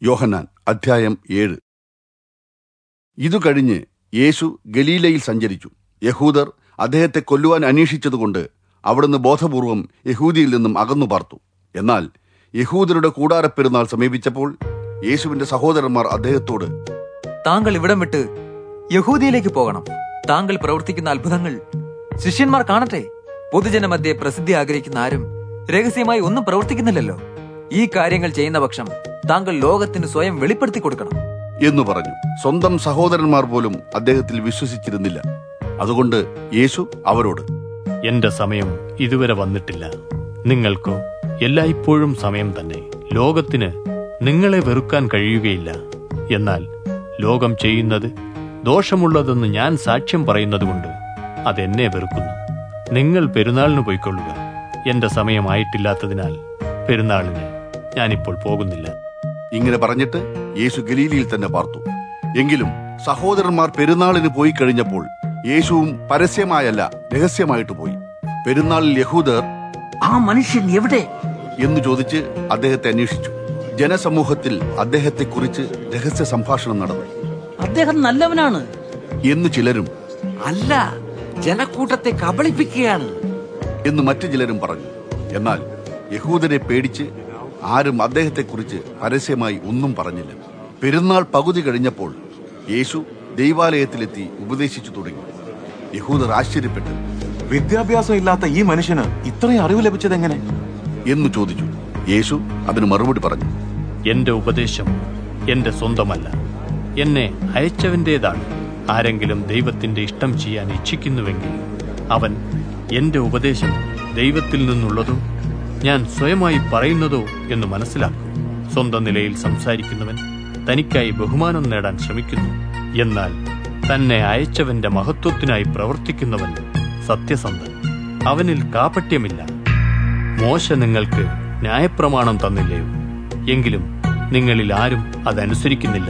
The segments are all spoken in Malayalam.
യോഹന്നാൻ അധ്യായം ഏഴ് ഇതു കഴിഞ്ഞ് യേശു ഗലീലയിൽ സഞ്ചരിച്ചു യഹൂദർ അദ്ദേഹത്തെ കൊല്ലുവാൻ അന്വേഷിച്ചതുകൊണ്ട് അവിടുന്ന് ബോധപൂർവം യഹൂദിയിൽ നിന്നും അകന്നു പാർത്തു എന്നാൽ യഹൂദരുടെ കൂടാരപ്പെരുന്നാൾ സമീപിച്ചപ്പോൾ യേശുവിന്റെ സഹോദരന്മാർ അദ്ദേഹത്തോട് താങ്കൾ ഇവിടം വിട്ട് യഹൂദിയിലേക്ക് പോകണം താങ്കൾ പ്രവർത്തിക്കുന്ന അത്ഭുതങ്ങൾ ശിഷ്യന്മാർ കാണട്ടെ പൊതുജനമധ്യെ പ്രസിദ്ധി ആഗ്രഹിക്കുന്ന ആരും രഹസ്യമായി ഒന്നും പ്രവർത്തിക്കുന്നില്ലല്ലോ ഈ കാര്യങ്ങൾ ചെയ്യുന്ന പക്ഷം താങ്കൾ ലോകത്തിന് സ്വയം വെളിപ്പെടുത്തി കൊടുക്കണം എന്നു പറഞ്ഞു സ്വന്തം സഹോദരന്മാർ പോലും അദ്ദേഹത്തിൽ വിശ്വസിച്ചിരുന്നില്ല അതുകൊണ്ട് യേശു അവരോട് എന്റെ സമയം ഇതുവരെ വന്നിട്ടില്ല നിങ്ങൾക്കോ എല്ലായ്പ്പോഴും സമയം തന്നെ ലോകത്തിന് നിങ്ങളെ വെറുക്കാൻ കഴിയുകയില്ല എന്നാൽ ലോകം ചെയ്യുന്നത് ദോഷമുള്ളതെന്ന് ഞാൻ സാക്ഷ്യം പറയുന്നതുകൊണ്ട് അതെന്നെ വെറുക്കുന്നു നിങ്ങൾ പെരുന്നാളിന് പോയിക്കൊള്ളുക എന്റെ സമയമായിട്ടില്ലാത്തതിനാൽ പെരുന്നാളിന് ഞാനിപ്പോൾ പോകുന്നില്ല ഇങ്ങനെ പറഞ്ഞിട്ട് യേശു ഗലീലിയിൽ തന്നെ പാർത്തു എങ്കിലും സഹോദരന്മാർ പെരുന്നാളിന് പോയി കഴിഞ്ഞപ്പോൾ യേശുവും പരസ്യമായല്ല രഹസ്യമായിട്ട് പോയി പെരുന്നാളിൽ യഹൂദർ ആ മനുഷ്യൻ എവിടെ എന്ന് ചോദിച്ച് അദ്ദേഹത്തെ അന്വേഷിച്ചു ജനസമൂഹത്തിൽ അദ്ദേഹത്തെക്കുറിച്ച് രഹസ്യ സംഭാഷണം നടന്നു അദ്ദേഹം നല്ലവനാണ് എന്ന് ചിലരും അല്ല ജനക്കൂട്ടത്തെ കബളിപ്പിക്കുകയാണ് എന്ന് മറ്റു ചിലരും പറഞ്ഞു എന്നാൽ യഹൂദരെ പേടിച്ച് ആരും അദ്ദേഹത്തെക്കുറിച്ച് പരസ്യമായി ഒന്നും പറഞ്ഞില്ല പെരുന്നാൾ പകുതി കഴിഞ്ഞപ്പോൾ യേശു ദൈവാലയത്തിലെത്തി ഉപദേശിച്ചു തുടങ്ങി യഹൂദർ ആശ്ചര്യപ്പെട്ടു വിദ്യാഭ്യാസം ഇല്ലാത്ത ഈ മനുഷ്യന് ഇത്രയും അറിവ് ലഭിച്ചതെങ്ങനെ എന്ന് ചോദിച്ചു യേശു അതിന് മറുപടി പറഞ്ഞു എന്റെ ഉപദേശം എന്റെ സ്വന്തമല്ല എന്നെ അയച്ചവന്റേതാണ് ആരെങ്കിലും ദൈവത്തിന്റെ ഇഷ്ടം ചെയ്യാൻ ഇച്ഛിക്കുന്നുവെങ്കിൽ അവൻ എന്റെ ഉപദേശം ദൈവത്തിൽ നിന്നുള്ളതോ ഞാൻ സ്വയമായി പറയുന്നതോ എന്ന് മനസ്സിലാക്കും സ്വന്തം നിലയിൽ സംസാരിക്കുന്നവൻ തനിക്കായി ബഹുമാനം നേടാൻ ശ്രമിക്കുന്നു എന്നാൽ തന്നെ അയച്ചവന്റെ മഹത്വത്തിനായി പ്രവർത്തിക്കുന്നവൻ സത്യസന്ധൻ അവനിൽ കാപട്യമില്ല മോശ നിങ്ങൾക്ക് ന്യായപ്രമാണം തന്നില്ലയോ എങ്കിലും നിങ്ങളിൽ ആരും അതനുസരിക്കുന്നില്ല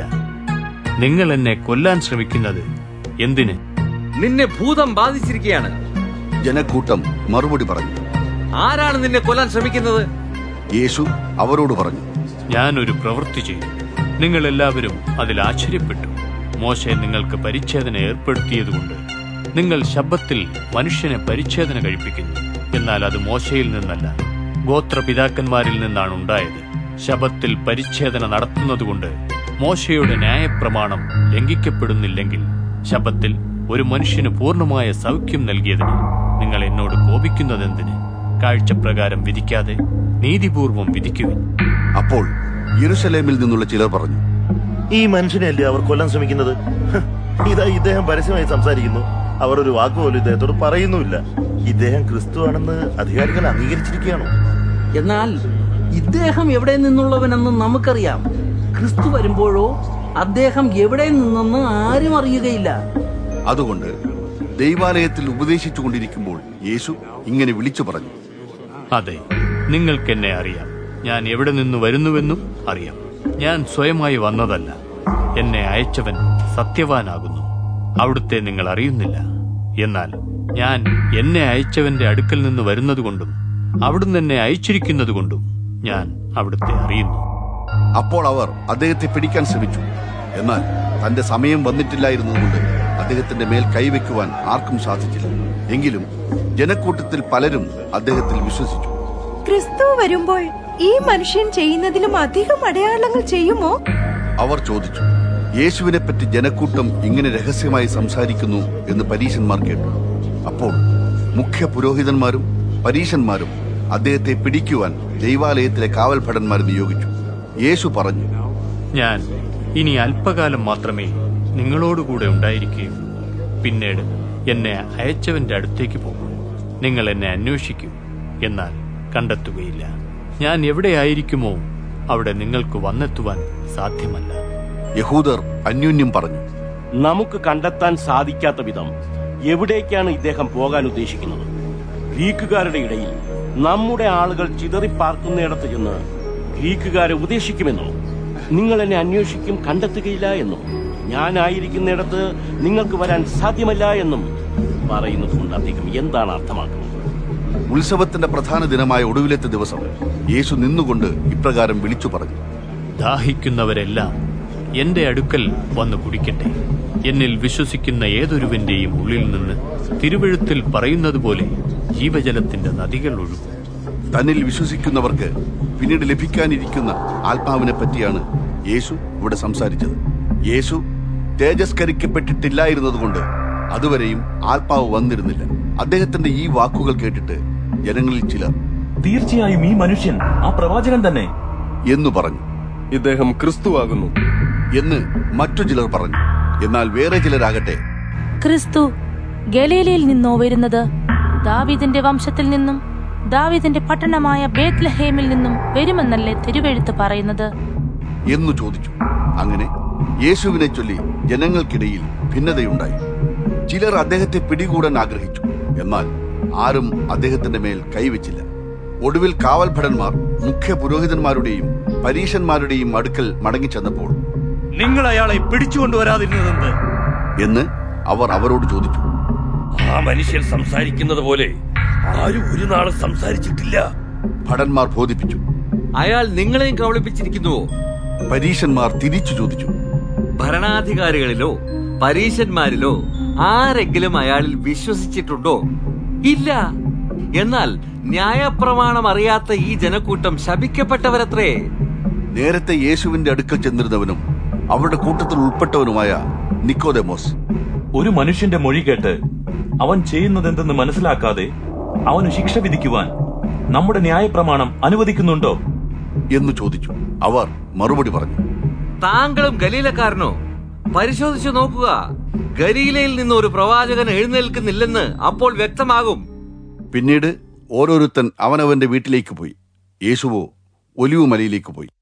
നിങ്ങൾ എന്നെ കൊല്ലാൻ ശ്രമിക്കുന്നത് എന്തിന് നിന്നെ ഭൂതം ബാധിച്ചിരിക്കുകയാണ് ജനക്കൂട്ടം മറുപടി പറഞ്ഞു ആരാണ് നിന്നെ കൊല്ലാൻ ശ്രമിക്കുന്നത് യേശു അവരോട് പറഞ്ഞു ഞാൻ ഒരു പ്രവൃത്തി ചെയ്തു നിങ്ങൾ എല്ലാവരും അതിൽ ആശ്ചര്യപ്പെട്ടു മോശെ നിങ്ങൾക്ക് പരിച്ഛേദന ഏർപ്പെടുത്തിയതുകൊണ്ട് നിങ്ങൾ ശബ്ദത്തിൽ മനുഷ്യനെ പരിച്ഛേദന കഴിപ്പിക്കുന്നു എന്നാൽ അത് മോശയിൽ നിന്നല്ല ഗോത്രപിതാക്കന്മാരിൽ നിന്നാണ് ഉണ്ടായത് ശബത്തിൽ പരിച്ഛേദന നടത്തുന്നതുകൊണ്ട് മോശയുടെ ന്യായപ്രമാണം ലംഘിക്കപ്പെടുന്നില്ലെങ്കിൽ ശബത്തിൽ ഒരു മനുഷ്യന് പൂർണ്ണമായ സൗഖ്യം നൽകിയതിന് നിങ്ങൾ എന്നോട് കോപിക്കുന്നതെന്തിന് കാഴ്ചപ്രകാരം വിധിക്കാതെ നീതിപൂർവം വിധിക്കുവിൻ അപ്പോൾ യെരുശലേമിൽ നിന്നുള്ള ചിലർ പറഞ്ഞു ഈ മനുഷ്യനെയല്ലേ അവർ കൊല്ലാൻ ശ്രമിക്കുന്നത് ഹ്, ഇതാ ഇദ്ദേഹം പരസ്യമായി സംസാരിക്കുന്നു അവർ ഒരു വാക്കുപോലും ഇദ്ദേഹത്തോട് പറയുന്നുമില്ല ഇദ്ദേഹം ക്രിസ്തുവാണെന്ന് അധികാരികൾ അംഗീകരിച്ചിരിക്കുകയാണോ എന്നാൽ ഇദ്ദേഹം എവിടെ നിന്നുള്ളവനെന്ന് നമുക്കറിയാം ക്രിസ്തു വരുമ്പോഴോ അദ്ദേഹം എവിടെ നിന്നെന്ന് ആരും അറിയുകയില്ല അതുകൊണ്ട് ദൈവാലയത്തിൽ ഉപദേശിച്ചു കൊണ്ടിരിക്കുമ്പോൾ യേശു ഇങ്ങനെ വിളിച്ചു പറഞ്ഞു അതെ നിങ്ങൾക്കെന്നെ അറിയാം ഞാൻ എവിടെ നിന്ന് വരുന്നുവെന്നും അറിയാം ഞാൻ സ്വയമായി വന്നതല്ല എന്നെ അയച്ചവൻ സത്യവാനാകുന്നു അവിടുത്തെ നിങ്ങൾ അറിയുന്നില്ല എന്നാൽ ഞാൻ എന്നെ അയച്ചവന്റെ അടുക്കൽ നിന്ന് വരുന്നതുകൊണ്ടും അവിടുന്ന് എന്നെ അയച്ചിരിക്കുന്നതുകൊണ്ടും ഞാൻ അവിടുത്തെ അറിയുന്നു അപ്പോൾ അവർ അദ്ദേഹത്തെ പിടിക്കാൻ ശ്രമിച്ചു എന്നാൽ തന്റെ സമയം വന്നിട്ടില്ലായിരുന്നതുകൊണ്ട് അദ്ദേഹത്തിന്റെ മേൽ കൈവയ്ക്കുവാൻ ആർക്കും സാധിച്ചില്ല എങ്കിലും ജനക്കൂട്ടത്തിൽ പലരും അദ്ദേഹത്തിൽ വിശ്വസിച്ചു ക്രിസ്തു വരുമ്പോൾ ഈ മനുഷ്യൻ ചെയ്യുന്നതിലും അധികം അടയാളങ്ങൾ ചെയ്യുമോ അവർ ചോദിച്ചു യേശുവിനെ പറ്റി ജനക്കൂട്ടം ഇങ്ങനെ രഹസ്യമായി സംസാരിക്കുന്നു എന്ന് പരീശന്മാർ കേട്ടു അപ്പോൾ മുഖ്യ പുരോഹിതന്മാരും പരീശന്മാരും അദ്ദേഹത്തെ പിടിക്കുവാൻ ദൈവാലയത്തിലെ കാവൽഭടന്മാരെ നിയോഗിച്ചു യേശു പറഞ്ഞു ഞാൻ ഇനി അല്പകാലം മാത്രമേ നിങ്ങളോടുകൂടെ ഉണ്ടായിരിക്കുകയുള്ളൂ പിന്നീട് എന്നെ അയച്ചവന്റെ അടുത്തേക്ക് പോകും നിങ്ങൾ എന്നെ അന്വേഷിക്കും എന്നാൽ കണ്ടെത്തുകയില്ല ഞാൻ എവിടെയായിരിക്കുമോ അവിടെ നിങ്ങൾക്ക് വന്നെത്തുവാൻ സാധ്യമല്ല യഹൂദർ അന്യോന്യം പറഞ്ഞു നമുക്ക് കണ്ടെത്താൻ സാധിക്കാത്ത വിധം എവിടേക്കാണ് ഇദ്ദേഹം പോകാൻ ഉദ്ദേശിക്കുന്നത് ഗ്രീക്കുകാരുടെ ഇടയിൽ നമ്മുടെ ആളുകൾ ചിതറിപ്പാർക്കുന്നിടത്ത് ചെന്ന് ഗ്രീക്കുകാരെ ഉപദേശിക്കുമെന്നോ നിങ്ങൾ എന്നെ അന്വേഷിക്കും കണ്ടെത്തുകയില്ല എന്നും ഞാനായിരിക്കുന്നിടത്ത് നിങ്ങൾക്ക് വരാൻ സാധ്യമല്ല എന്നും പറയുന്നത് കൊണ്ട് അദ്ദേഹം എന്താണ് അർത്ഥമാക്കുന്നത് ഉത്സവത്തിന്റെ പ്രധാന ദിനമായ ഒടുവിലത്തെ ദിവസം യേശു നിന്നുകൊണ്ട് ഇപ്രകാരം വിളിച്ചു പറഞ്ഞു ദാഹിക്കുന്നവരെല്ലാം എന്റെ അടുക്കൽ വന്ന് കുടിക്കട്ടെ എന്നിൽ വിശ്വസിക്കുന്ന ഏതൊരുവന്റെയും ഉള്ളിൽ നിന്ന് തിരുവഴുത്തിൽ പറയുന്നത് പോലെ ജീവജലത്തിന്റെ നദികൾ ഒഴുകും തന്നിൽ വിശ്വസിക്കുന്നവർക്ക് പിന്നീട് ലഭിക്കാനിരിക്കുന്ന ആത്മാവിനെ പറ്റിയാണ് യേശു ഇവിടെ സംസാരിച്ചത് യേശു തേജസ്കരിക്കപ്പെട്ടിട്ടില്ലായിരുന്നതുകൊണ്ട് അതുവരെയും ആത്മാവ് വന്നിരുന്നില്ല അദ്ദേഹത്തിന്റെ ഈ വാക്കുകൾ കേട്ടിട്ട് ജനങ്ങളിൽ ചിലർ തീർച്ചയായും ഈ മനുഷ്യൻ ആ പ്രവാചകൻ തന്നെ എന്നു പറഞ്ഞു ഇദ്ദേഹം ക്രിസ്തുവാകുന്നു എന്ന് മറ്റു ചിലർ പറഞ്ഞു എന്നാൽ വേറെ ചിലരാകട്ടെ ക്രിസ്തു ഗലീലയിൽ നിന്നോ വരുന്നത് ദാവീദിന്റെ വംശത്തിൽ നിന്നും ദാവീദിന്റെ പട്ടണമായ ബേത്ലഹേമിൽ നിന്നും വരുമെന്നല്ലേ തിരുവെഴുത്ത് പറയുന്നത് എന്നു ചോദിച്ചു അങ്ങനെ യേശുവിനെ ചൊല്ലി ജനങ്ങൾക്കിടയിൽ ഭിന്നതയുണ്ടായി ചിലർ അദ്ദേഹത്തെ പിടികൂടാൻ ആഗ്രഹിച്ചു എന്നാൽ ആരും അദ്ദേഹത്തിന്റെ മേൽ കൈവച്ചില്ല ഒടുവിൽ കാവൽഭടന്മാർ മുഖ്യ പുരോഹിതന്മാരുടെയും പരീശന്മാരുടെയും അടുക്കൽ മടങ്ങിച്ചെന്നപ്പോൾ നിങ്ങൾ അയാളെ പിടിച്ചുകൊണ്ടുവരാതിരുന്നതെന്ത് എന്ന് അവർ അവരോട് ചോദിച്ചു ആ മനുഷ്യൻ സംസാരിക്കുന്നത് പോലെ ആരും ഒരു നാളും സംസാരിച്ചിട്ടില്ല ഭടന്മാർ ബോധിപ്പിച്ചു അയാൾ നിങ്ങളെയും കബളിപ്പിച്ചിരിക്കുന്നുവോ പരീശന്മാർ തിരിച്ചു ചോദിച്ചു ഭരണാധികാരികളിലോ പരീശന്മാരിലോ ആരെങ്കിലും അയാളിൽ വിശ്വസിച്ചിട്ടുണ്ടോ ഇല്ല എന്നാൽ ന്യായപ്രമാണം അറിയാത്ത ഈ ജനക്കൂട്ടം ശപിക്കപ്പെട്ടവരത്രേ നേരത്തെ യേശുവിന്റെ അടുക്കൽ ചെന്നിരുന്നവനും അവരുടെ കൂട്ടത്തിൽ ഉൾപ്പെട്ടവനുമായ നിക്കോദെമോസ് ഒരു മനുഷ്യന്റെ മൊഴി കേട്ട് അവൻ ചെയ്യുന്നതെന്തെന്ന് മനസ്സിലാക്കാതെ അവന് ശിക്ഷ വിധിക്കുവാൻ നമ്മുടെ ന്യായപ്രമാണം അനുവദിക്കുന്നുണ്ടോ എന്ന് ചോദിച്ചു അവർ മറുപടി പറഞ്ഞു താങ്കളും ഗലീലക്കാരനോ പരിശോധിച്ചു നോക്കുക ഗലീലയിൽ നിന്ന് ഒരു പ്രവാചകൻ എഴുന്നേൽക്കുന്നില്ലെന്ന് അപ്പോൾ വ്യക്തമാകും പിന്നീട് ഓരോരുത്തൻ അവനവന്റെ വീട്ടിലേക്ക് പോയി യേശുവോ ഒലിവുമലയിലേക്ക് പോയി